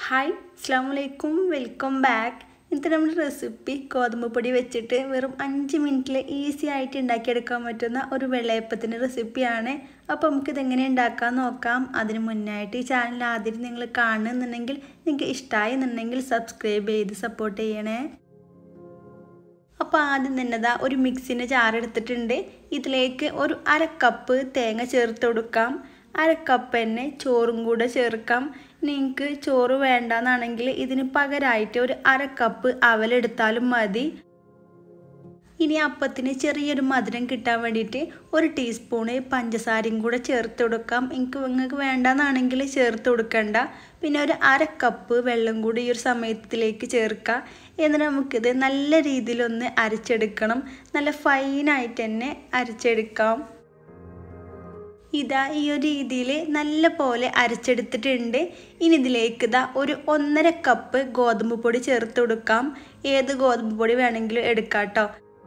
hi അസ്സാം വലൈക്കും welcome back ഇന്നത്തെ നമ്മുടെ റെസിപ്പി ഗോതമ്പ് പൊടി വെച്ചിട്ട് വെറും അഞ്ച് മിനിറ്റിൽ ഈസി ആയിട്ട് ഉണ്ടാക്കിയെടുക്കാൻ പറ്റുന്ന ഒരു വെള്ളയപ്പത്തിൻ്റെ റെസിപ്പിയാണ് അപ്പോൾ നമുക്കിത് എങ്ങനെ ഉണ്ടാക്കാൻ നോക്കാം അതിന് മുന്നായിട്ട് ഈ ചാനൽ ആദ്യം നിങ്ങൾ കാണുന്നുണ്ടെങ്കിൽ നിങ്ങൾക്ക് ഇഷ്ടമായി എന്നുണ്ടെങ്കിൽ സബ്സ്ക്രൈബ് ചെയ്ത് സപ്പോർട്ട് ചെയ്യണേ അപ്പോൾ ആദ്യം തന്നെ ദാ ഒരു മിക്സിൻ്റെ ജാർ എടുത്തിട്ടുണ്ട് ഇതിലേക്ക് ഒരു അര കപ്പ് തേങ്ങ ചേർത്ത് കൊടുക്കാം അര കപ്പ് തന്നെ ചോറും കൂടെ ചേർക്കാം നിങ്ങൾക്ക് ചോറ് വേണ്ടാന്നാണെങ്കിൽ ഇതിന് പകരമായിട്ട് ഒരു അര കപ്പ് അവലെടുത്താലും മതി ഇനി അപ്പത്തിന് ചെറിയൊരു മധുരം കിട്ടാൻ വേണ്ടിയിട്ട് ഒരു ടീസ്പൂണ് പഞ്ചസാരയും കൂടെ ചേർത്ത് കൊടുക്കാം എനിക്ക് നിങ്ങൾക്ക് വേണ്ടാന്നാണെങ്കിൽ ചേർത്ത് കൊടുക്കണ്ട പിന്നെ ഒരു അര കപ്പ് വെള്ളം കൂടി ഈ ഒരു സമയത്തിലേക്ക് ചേർക്കുക എന്നിട്ട് നമുക്കിത് നല്ല രീതിയിലൊന്ന് അരച്ചെടുക്കണം നല്ല ഫൈനായിട്ട് തന്നെ അരച്ചെടുക്കാം ഇതാ ഈ ഒരു രീതിയിൽ നല്ല പോലെ അരച്ചെടുത്തിട്ടുണ്ട് ഇനി ഇതിലേക്ക് ഇതാ ഒരു ഒന്നര കപ്പ് ഗോതമ്പ് പൊടി ചേർത്ത് കൊടുക്കാം ഏത് ഗോതമ്പ് പൊടി വേണമെങ്കിലും എടുക്കാം കേട്ടോ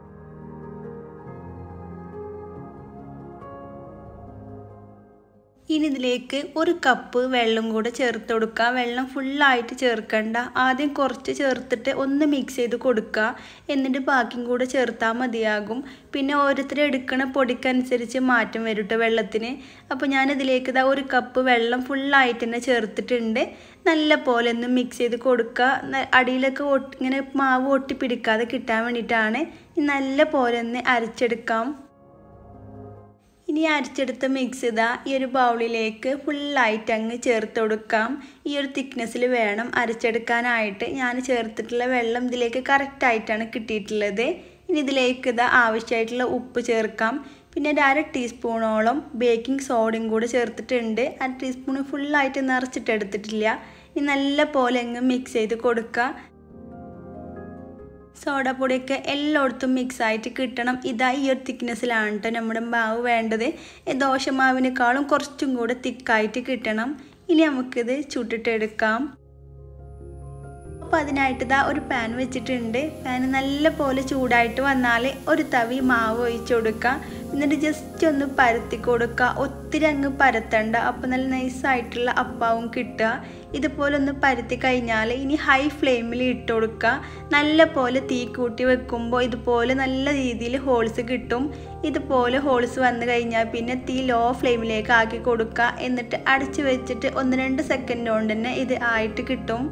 ഇനി ഇതിലേക്ക് ഒരു കപ്പ് വെള്ളം കൂടെ ചേർത്ത് കൊടുക്കുക വെള്ളം ഫുള്ളായിട്ട് ചേർക്കണ്ട ആദ്യം കുറച്ച് ചേർത്തിട്ട് ഒന്ന് മിക്സ് ചെയ്ത് കൊടുക്കുക എന്നിട്ട് ബാക്കിയും കൂടെ ചേർത്താൽ മതിയാകും പിന്നെ ഓരോരുത്തർ എടുക്കണ പൊടിക്കനുസരിച്ച് മാറ്റം വരും കേട്ടോ വെള്ളത്തിന് അപ്പോൾ ഞാനിതിലേക്ക് ഇതാ ഒരു കപ്പ് വെള്ളം ഫുള്ളായിട്ട് തന്നെ ചേർത്തിട്ടുണ്ട് നല്ല പോലെ ഒന്ന് മിക്സ് ചെയ്ത് കൊടുക്കുക അടിയിലൊക്കെ ഇങ്ങനെ മാവ് ഒട്ടി പിടിക്കാതെ കിട്ടാൻ വേണ്ടിയിട്ടാണ് നല്ല പോലെ ഒന്ന് അരച്ചെടുക്കാം ഇനി അരച്ചെടുത്ത മിക്സ് ഇതാ ഈ ഒരു ബൗളിലേക്ക് ഫുള്ളായിട്ട് അങ്ങ് ചേർത്ത് കൊടുക്കാം ഈ ഒരു തിക്നെസ്സിൽ വേണം അരച്ചെടുക്കാനായിട്ട് ഞാൻ ചേർത്തിട്ടുള്ള വെള്ളം ഇതിലേക്ക് കറക്റ്റായിട്ടാണ് കിട്ടിയിട്ടുള്ളത് ഇനി ഇതിലേക്ക് ഇതാ ആവശ്യമായിട്ടുള്ള ഉപ്പ് ചേർക്കാം പിന്നെ ഒരു അര ടീസ്പൂണോളം ബേക്കിംഗ് സോഡയും കൂടെ ചേർത്തിട്ടുണ്ട് അര ടീസ്പൂൺ ഫുള്ളായിട്ട് നിറച്ചിട്ട് എടുത്തിട്ടില്ല ഇനി നല്ല പോലെ അങ്ങ് മിക്സ് ചെയ്ത് കൊടുക്കുക സോഡാപ്പൊടിയൊക്കെ എല്ലായിടത്തും മിക്സ് ആയിട്ട് കിട്ടണം ഇതാ ഈ ഒരു തിക്നെസ്സിലാണ് കേട്ടോ നമ്മുടെ മാവ് വേണ്ടത് ദോശമാവിനേക്കാളും കുറച്ചും കൂടെ തിക്കായിട്ട് കിട്ടണം ഇനി നമുക്കിത് ചുട്ടിട്ടെടുക്കാം അപ്പോൾ അതിനായിട്ട് ഇതാ ഒരു പാൻ വെച്ചിട്ടുണ്ട് പാൻ നല്ല പോലെ ചൂടായിട്ട് വന്നാൽ ഒരു തവി മാവ് ഒഴിച്ച് കൊടുക്കുക എന്നിട്ട് ജസ്റ്റ് ഒന്ന് പരത്തി കൊടുക്കുക ഒത്തിരി അങ്ങ് പരത്തണ്ട അപ്പോൾ നല്ല നൈസായിട്ടുള്ള അപ്പാവും കിട്ടുക ഇതുപോലെ ഒന്ന് പരത്തി കഴിഞ്ഞാൽ ഇനി ഹൈ ഫ്ലെയിമിൽ ഇട്ട് കൊടുക്കുക നല്ല പോലെ തീ കൂട്ടി വെക്കുമ്പോൾ ഇതുപോലെ നല്ല രീതിയിൽ ഹോൾസ് കിട്ടും ഇതുപോലെ ഹോൾസ് വന്നു കഴിഞ്ഞാൽ പിന്നെ തീ ലോ ഫ്ലെയിമിലേക്ക് ആക്കി കൊടുക്കുക എന്നിട്ട് അടച്ച് വെച്ചിട്ട് ഒന്ന് രണ്ട് സെക്കൻഡ് കൊണ്ട് തന്നെ ഇത് ആയിട്ട് കിട്ടും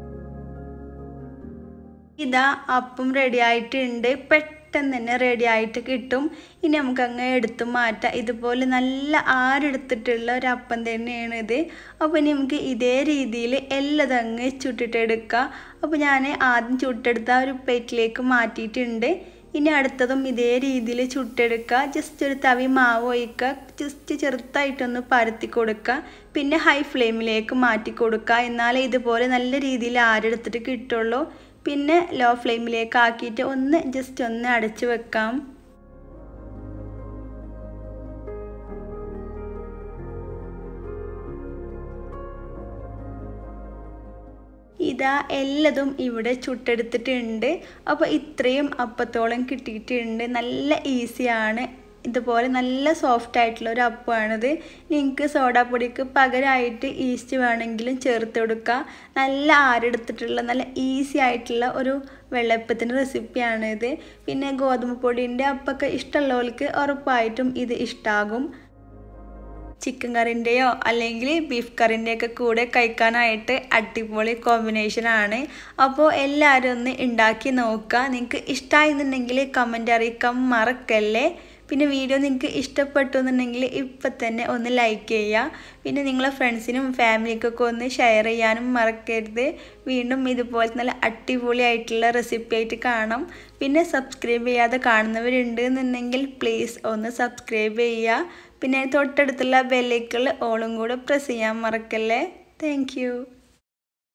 ഇതാ അപ്പം റെഡി ആയിട്ടുണ്ട് പെട്ടെന്ന് തന്നെ റെഡി ആയിട്ട് കിട്ടും ഇനി നമുക്ക് അങ്ങ് എടുത്തു മാറ്റാം ഇതുപോലെ നല്ല ആരെടുത്തിട്ടുള്ള ഒരു അപ്പം തന്നെയാണ് ഇത് അപ്പോൾ ഇനി നമുക്ക് ഇതേ രീതിയിൽ എല്ലാം അങ്ങ് ചുട്ടിട്ടെടുക്കുക അപ്പോൾ ഞാൻ ആദ്യം ചുട്ടെടുത്ത ഒരു പ്ലേറ്റിലേക്ക് മാറ്റിയിട്ടുണ്ട് ഇനി അടുത്തതും ഇതേ രീതിയിൽ ചുട്ടെടുക്കുക ജസ്റ്റ് ഒരു തവി മാവ് ഒഴിക്കുക ജസ്റ്റ് ചെറുതായിട്ടൊന്ന് പരത്തി കൊടുക്കുക പിന്നെ ഹൈ ഫ്ലെയിമിലേക്ക് മാറ്റി കൊടുക്കുക എന്നാലേ ഇതുപോലെ നല്ല രീതിയിൽ ആരെടുത്തിട്ട് കിട്ടുള്ളൂ പിന്നെ ലോ ഫ്ലെയിമിലേക്ക് ആക്കിയിട്ട് ഒന്ന് ജസ്റ്റ് ഒന്ന് അടച്ചു വെക്കാം ഇതാ എല്ലതും ഇവിടെ ചുട്ടെടുത്തിട്ടുണ്ട് അപ്പോൾ ഇത്രയും അപ്പത്തോളം കിട്ടിയിട്ടുണ്ട് നല്ല ഈസിയാണ് ഇതുപോലെ നല്ല സോഫ്റ്റ് ആയിട്ടുള്ള ഒരു അപ്പമാണിത് നിങ്ങൾക്ക് സോഡാപ്പൊടിക്ക് പകരമായിട്ട് ഈസ്റ്റ് വേണമെങ്കിലും ചേർത്ത് കൊടുക്കുക നല്ല ആരെടുത്തിട്ടുള്ള നല്ല ഈസി ആയിട്ടുള്ള ഒരു വെള്ളയപ്പത്തിൻ്റെ റെസിപ്പിയാണിത് പിന്നെ ഗോതമ്പ് പൊടിൻ്റെ അപ്പൊക്കെ ഇഷ്ടമുള്ളവർക്ക് ഉറപ്പായിട്ടും ഇത് ഇഷ്ടമാകും ചിക്കൻ കറിൻ്റെയോ അല്ലെങ്കിൽ ബീഫ് കറിൻ്റെയൊക്കെ കൂടെ കഴിക്കാനായിട്ട് അടിപൊളി കോമ്പിനേഷനാണ് അപ്പോൾ എല്ലാവരും ഒന്ന് ഉണ്ടാക്കി നോക്കുക നിങ്ങൾക്ക് ഇഷ്ടമായിരുന്നുണ്ടെങ്കിൽ കമൻറ്റ് അറിയിക്കാൻ മറക്കല്ലേ പിന്നെ വീഡിയോ നിങ്ങൾക്ക് ഇഷ്ടപ്പെട്ടു എന്നുണ്ടെങ്കിൽ ഇപ്പം തന്നെ ഒന്ന് ലൈക്ക് ചെയ്യുക പിന്നെ നിങ്ങളെ ഫ്രണ്ട്സിനും ഫാമിലിക്കൊക്കെ ഒന്ന് ഷെയർ ചെയ്യാനും മറക്കരുത് വീണ്ടും ഇതുപോലെ നല്ല അടിപൊളിയായിട്ടുള്ള റെസിപ്പി ആയിട്ട് കാണാം പിന്നെ സബ്സ്ക്രൈബ് ചെയ്യാതെ കാണുന്നവരുണ്ട് എന്നുണ്ടെങ്കിൽ പ്ലീസ് ഒന്ന് സബ്സ്ക്രൈബ് ചെയ്യുക പിന്നെ തൊട്ടടുത്തുള്ള ബെല്ലേക്കുള്ള ഓളും കൂടെ പ്രസ് ചെയ്യാൻ മറക്കല്ലേ താങ്ക്